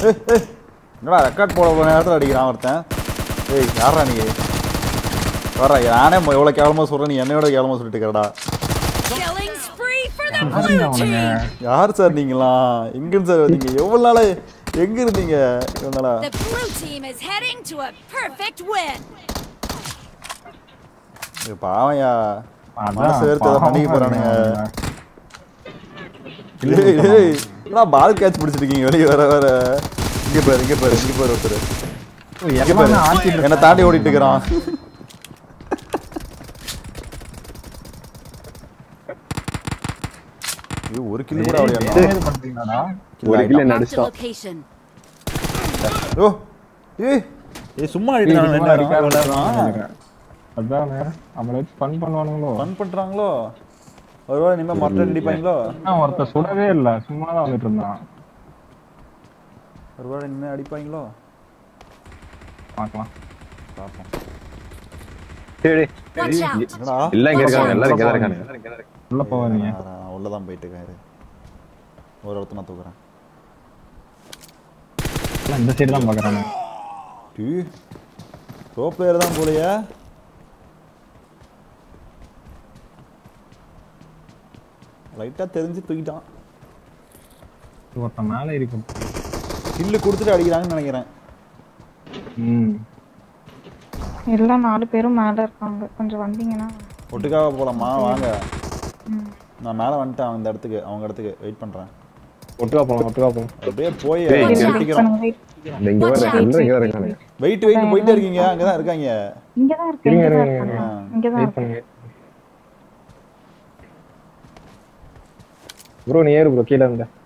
ஏய் ஏய் என்னடா ரெக்கார்ட் போட போன நேரத்தில் அடிக்கிறான் ஒருத்தன் ஏய் யாரா நீ வர்றா நானே எவ்வளோ கேவலமாக சொல்கிறேன் நீ என்னையோட கேவலமாக சொல்லிட்டு இருக்கிறடா Killing spree for the யாருங்க blue அவனுங்க team. யார் சார் நீங்களாம் எங்கேருந்து சார் வந்தீங்க எவ்வளோ நாள் எங்கே இருந்தீங்க இவ்வளோ நாளா The blue team is heading to a perfect win. இது பாவையா அதான் மனசு வேர்த்து ஏதோ பண்ணிக்க பாவமா போகிறானுங்க இருக்காங்க. ஏய் ஏய் நான் பால் கேட்ச் பிடிச்சிருக்கீங்க வெளியே வர வர இங்கே பாரு இங்கே பாரு இங்கே பாரு ஒருத்தர் இங்கே எல்லாமே பாரு ஆட்டிட்டு என்னை தாண்டி ஓடிட்டு இருக்கிறான் இது ஒரு கிலோ கூட ஏய், அவளையா இது பண்றீங்களாடா? ஒரு கிலோ என்ன Marked a அடிச்சிட்டான் location. ஓ ஏய் ஏய் சும்மா அடிட்டு இதுக்கு மேல அடிக்காத நான் விளையாடுறான். அதானே நம்மள வச்சு fun பண்ணுவானுங்களோ ஃபன் பண்றாங்களோ ஒருவேளை இனிமே மட்டன் அடிப்பாங்களோ ஆனா ஒருத்தன் சுடவே இல்ல சும்மா தான் வந்துட்டு இருந்தான் ஒருவேளை இனிமே அடிப்பாங்களோ பார்க்கலாம் பார்ப்போம் சரி Watch out. என்னடா எல்லாம் இங்க இருக்காங்க எல்லாரும் இங்க தான் இருக்காங்க உள்ள போவாதீங்க நான் நான் உள்ளதான் போயிட்டு இருக்கேன் இரு. ஒரு ஒருத்தர் நான் தூக்குறேன் எல்லாம் இந்த சைடு தான் பாக்குறாங்க டீ ப்ரோ பிளேயர் தான் போலையே லைட்டா தெரிஞ்சு தூக்கிட்டான் ஒருத்தன் மேல இருக்கும் கில்லு கொடுத்துட்டு அடிக்கிறாங்கன்னு நினைக்கிறேன் ம் எல்லாம் நாலு பேரும் மேல இருக்காங்க கொஞ்சம் வந்தீங்கன்னா ஒட்டுக்காக போலாமா வாங்க ம். நான் மேலே வந்துட்டேன் அந்த இடத்துக்கு அவங்க இடத்துக்கு வெயிட் பண்றேன் ஒட்டுக்கா போலாம் ஒட்டுக்கா போலாம் அப்படியே போய் டேய், இங்க wait வெட்டிக்கிறோம் பண்ணுங்க, wait. இந்த இங்க வர எல்லாரும் இங்க தான் இருக்காங்க வெயிட் வெயிட் போயிட்டே இருக்கீங்க அங்கதான் இருக்காங்க இங்கதான் இருக்கு இருங்க, இங்கதான் இருங்க, இருக்காங்க இருங்க. இங்கதான் வெயிட் இருக்கு பண்ணுங்க ப்ரோ நீ ஏறு ப்ரோ கீழ இருந்த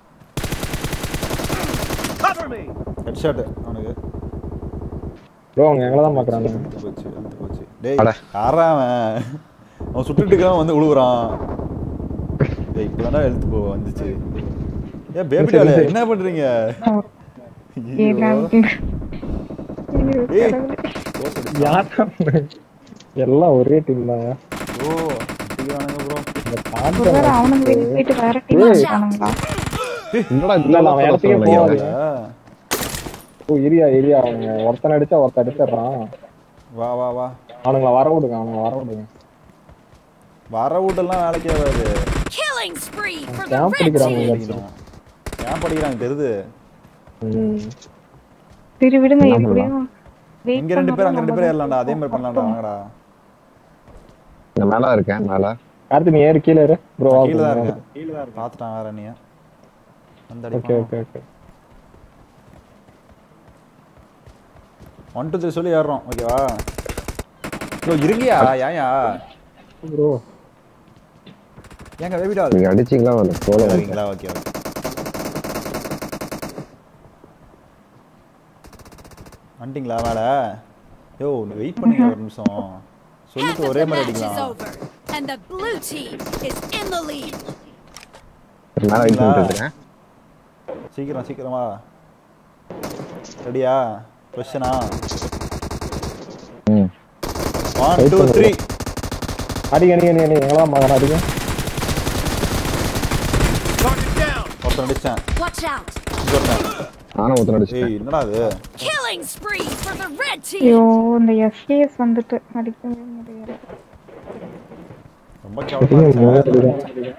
ஹெட் ஷாட் அவனுக்கு ப்ரோ அவங்க எங்களை தான் பாக்குறாங்க வந்து போச்சு வந்து போச்சு டேய் அட. யாரா அவன் அவன் சுட்டுட்டு இருக்கான் வந்து உழுவுறான் டேய் இப்பதான்டா எழுத்து போ வந்துச்சு ஏன் பேபி டாலே என்ன பண்றீங்க ஐயோ. ஏய் யார் எல்லாம் ஒரே டீம் தான் ஓ அடிக்கிறானுங்க ப்ரோ இந்த ஒரு வேளை காஞ்ச அவனுங்க வெளியே போயிட்டு வேற டீம் இருக்கானுங்களா என்னடா இல்ல, இல்ல, அவன் இடத்துக்கே போகாதீங்க. ஆ, ஓ ஏரியா ஏரியா அவங்க ஒருத்தன் அடிச்சா ஒருத்தன் அடிச்சிடுறான் வா வா வா அவனுங்கள வர விடுங்க அவனுங்க வர விடுங்க வர வீட்டெல்லாம் வேலைக்கே ஆகாது Killing spree for the camp red அடிக்கிறாங்க team. படிக்கணும் ஏன் படிக்கிறாங்க தெரியுது ம். சரி விடுங்க என்ன எப்படியும் wait இங்க ரெண்டு பேர் அங்க ரெண்டு பேர் பண்ணாதான் ஏறலாம்டா அதே மாதிரி பண்ணலாம்டா வாங்கடா இந்த மேல இருக்கேன் மேல கார்த்தி நீ ஏறு கீழே இரு ப்ரோ கீழே தான் இருக்கேன் கீழே தான் இருக்கேன் பாத்துட்டான் வேற நீ வந்து ஓகே அடிப்பான் okay okay one two three சொல்லி ஏறுறோம் ஓகேவா ப்ரோ இருங்கயா ஏன்யா ப்ரோ ஏங்க பேபிடா நீங்க அடிச்சீங்களா அந்த போல இருக்கீங்களா ஓகே ஓகே வந்துட்டீங்களா வேலை யோ வெயிட் பண்ணுங்க ஒரு நிமிஷம் Half சொல்லிட்டு of ஒரே the மாதிரி match is அடிக்கலாம் over, and the blue team is in the lead. மேல வெயிட் பண்ணிட்டு இருக்கேன் சீக்கிரம் சீக்கிரமா ரெடியா கொஸ்டனா ம் ஒன் Wait டூ பண்ணுங்க. த்ரீ அடிங்க அடிங்க அடிங்க அடிங்க எங்கெல்லாம் பார்க்கணும் அடிங்க ஒருத்தன் அடிச்சேன் Watch out! இங்க ஒருத்தன் நானும் ஒருத்தன் அடிச்சிட்டேன் ஏய் என்னடா அது Killing spree for the red ஐயோ team. இந்த எஸ்கேஎஸ் வந்துட்டு அடிக்கவே முடியல ரொம்ப கேவலமா இருக்கு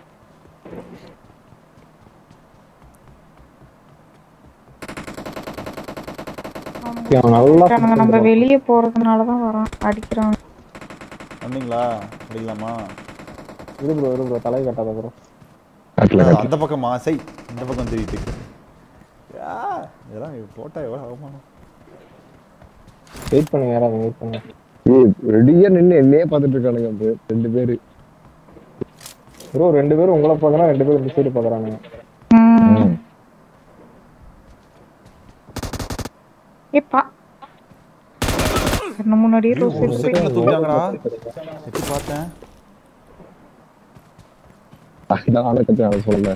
அவன் நல்லா அவனுங்க நம்ம வெளியே போறதுனாலதான் வரான் அடிக்கிறான் வந்தீங்களா அடிக்கலாமா இரு ப்ரோ இரு ப்ரோ தலை கட்டாத ப்ரோ காட்டுல காட்டுல அந்த பக்கமா சை இந்த பக்கம் தெரியுது யா, இதெல்லாம் போட்டா எவ்வளவு அவமானம் வெயிட் பண்ணுங்க யாராவது வெயிட் பண்ணுங்க ஏய் ரெடியா நின்னு என்னையே பார்த்துட்டு இருக்கானுங்க bro. ரெண்டு பேரு ப்ரோ ரெண்டு பேரும் உங்களை பார்க்கறா ரெண்டு பேரும் இந்த சைடு பார்க்கறானுங்க ம். ஏப்பா இன்னும் முன்னாடியே ஐயோ, ரோஸ் ஒரு செகண்ட்ல தூக்கிட்டாங்கடா எட்டி பார்த்தேன் அதான் நானும் கத்து அதை சொல்லல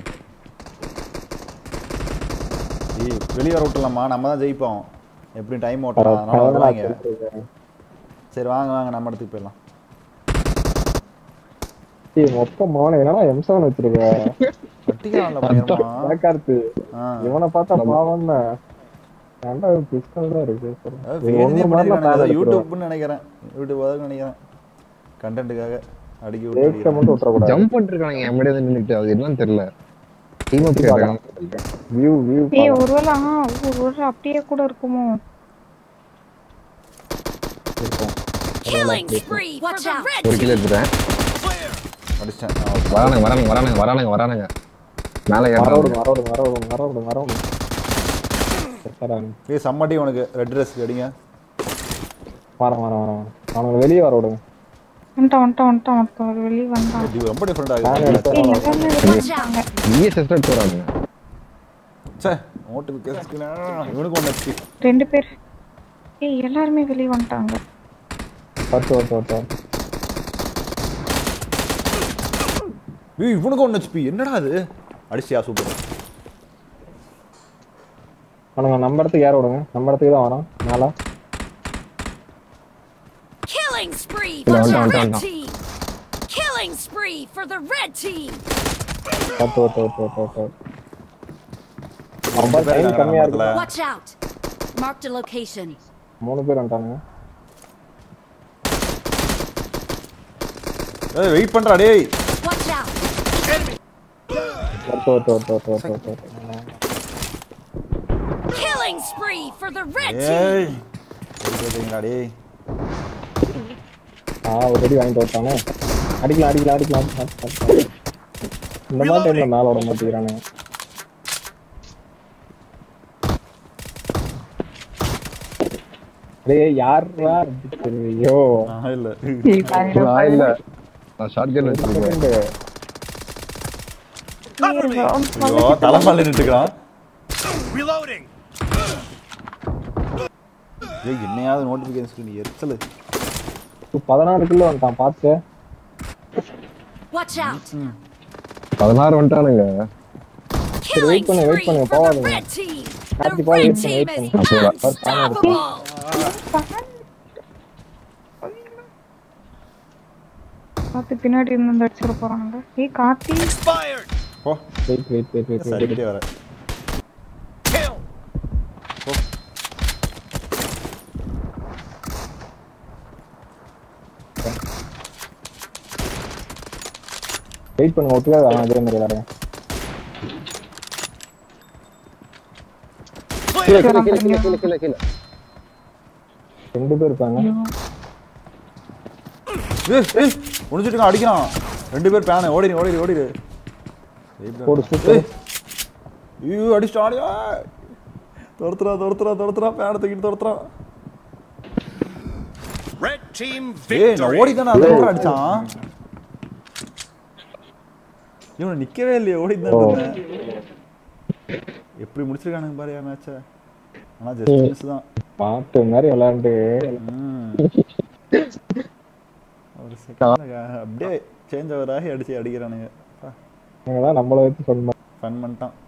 ஏய் வெளியே வர விட்டுலாமா நம்ம தான் ஜெயிப்போம் எப்படி டைம் ஓட்டலாம் அதனால வருவாங்க சரி வாங்க வாங்க நம்ம இடத்துக்கு போயிடலாம் ஏய் மொத்தம் மோன என்னடா எம்சவன் வச்சிருக்க கட்டிக்கலாம்ல பயமா கார்த்து ஆ இவனை பார்த்தா பாவம் ஏன்டா பிஸ்டல் தான் இருக்கு அதாவது இது வேணும்னே ஒண்ணு மாதிரி பண்ணிருக்கானுங்க. நான் ஏதோ எடுத்துருவேன். யூடியூப்னு நினைக்கிறேன் யூடியூப் தான் நினைக்கிறேன் கண்டென்ட்டுக்காக அடிக்கி விட்டு ஜெயிக்க அடிக்கிறான். மட்டும் விட்டுறக்கூடாது ஜம்ப் பண்ணிருக்கானுங்க என் முன்னாடி வந்து நின்னுட்டு அது என்னன்னு தெரியல டீம் அப் வியூ வியூ ஏய் ஒருவேளை ஆ ஒருவேளை அப்படியே கூட இருக்குமோ Killing spree for Watch the out. red ஒரு team. கிலோ எடுத்துட்டேன் அடிச்சிட்டேன் ஆ, ஓகே. வரானுங்க வரானுங்க வரானுங்க வரானுங்க வரானுங்க மேல ஏறானுங்க மரவிடுங்க மரவிடுங்க மரவிடுங்க மரவிடுங்க மரவிடுங்க செத்தாராங்க ஏய் செம்மட்டி உனக்கு ரெட் ட்ரெஸ் அடிங்க வரேன் வரேன் வரேன் வரேன். அவனுங்க வெளியே வர விடுங்க வந்துட்டான் வந்துட்டான் வந்துட்டான் ஒருத்தன் ஒரு வெளியே வந்தான் இது ரொம்ப டிஃப்ரெண்ட் நானே ஆகுது எடுத்தேன். ஏய் எல்லாமே வெளியே வந்தாங்க விஎஸ்எஸ் எடுத்து வரானுங்க சே நோட்டிஃபிகேஷன் இவனுக்கு ஒன்று வச்சு ரெண்டு பேர் ஏய் எல்லாருமே வெளியே வந்துட்டாங்க பத்து பத்து பத்து ஏய் இவனுக்கு ஒன்று ஹெச்பி என்னடா அது அடிச்சியா சூப்பர் அவனுங்க நம்ம இடத்துக்கு ஏற விடுங்க நம்ம இடத்துக்கு தான் வரோம் மேல Killing spree No, for the no, no, red no. team. Killing spree for the red team. பத்து பத்து பத்து பத்து பத்து ரொம்ப டைம் கம்மியா இருக்கு Watch out! Marked a location. மூணு பேர் வந்துட்டானுங்க ஏய் வெயிட் பண்றா டேய் Watch out! பத்து பத்து பத்து பத்து பத்து பத்து பத்து Killing spree for the red team. ஏய் வெயிட் பண்ணுறீங்களா டேய் ஆ ஒரு அடி வாங்கிட்டு வரட்டானே அடிக்கலாம் அடிக்கலாம் அடிக்கலாம் அடிக்கலாம், அடிக்கலாம். இந்த மாதிரி டைம்ல மேல விட மாட்டேங்கிறானுங்க டேய் யாரா அடிச்சது? ஐயோ ஆ இல்ல ஏய் பயங்கர நான் இல்ல நான் ஷார்ட் கன் வச்சிருக்கேன் செகண்ட் ஐயோ தலைமால நின்றுக்கிறான் ஏய் என்னையாவது நோட்டிஃபிகேஷன் நீ எரிச்சல் பதினாறு கிலோ வந்துட்டான் பார்த்து Watch out! பதினாறு வந்துட்டானுங்க Killing wait பண்ணு, wait spree பண்ணு, for the போகாதீங்க. red team. The கார்த்தி, போய் red wait பண்ணு, team wait is பண்ணு. unstoppable. பார்த்து பின்னாடி இருந்து அடிச்சிட போறாங்க ஏய் கார்த்தி போ wait wait wait wait wait சரிக்கிட்டே வர வெயிட் பண்ணுங்க ஒட்டுக்கா அவன் அதே மாதிரி விளையாடுறேன் கீழே கீழே கீழே கீழே கீழே கீழே கீழே ரெண்டு பேர் இருக்காங்க ஏய் ஏய் முடிஞ்சிட்டுங்க அடிக்கிறான் ரெண்டு பேர் பேனு ஓடிடு ஓடிடு ஓடிடு போடு சூப்பர் ஐயோ அடிச்சிட்டான் அடியா துரத்துறா துரத்துறா துரத்துறா பேனை தூக்கிட்டு துரத்துறான் Red team ஏய் நான் victory. ஓடி தானே அந்த கூட அடிச்சான் இவன் நிக்கவே இல்லையே ஓடி தான் இருந்தேன் எப்படி முடிச்சிருக்கானுங்க பாரு என் மேட்ச ஆனா ஜஸ்ட் மிஸ் தான் பாட்டு மாதிரி விளையாண்டு ம். ஒரு செகண்ட் அப்படியே சேஞ்ச் ஓவர் ஆகி அடிச்சு அடிக்கிறானுங்க நீங்க தான் நம்மள வச்சு சொன்ன ஃபன் பண்ணிட்டான்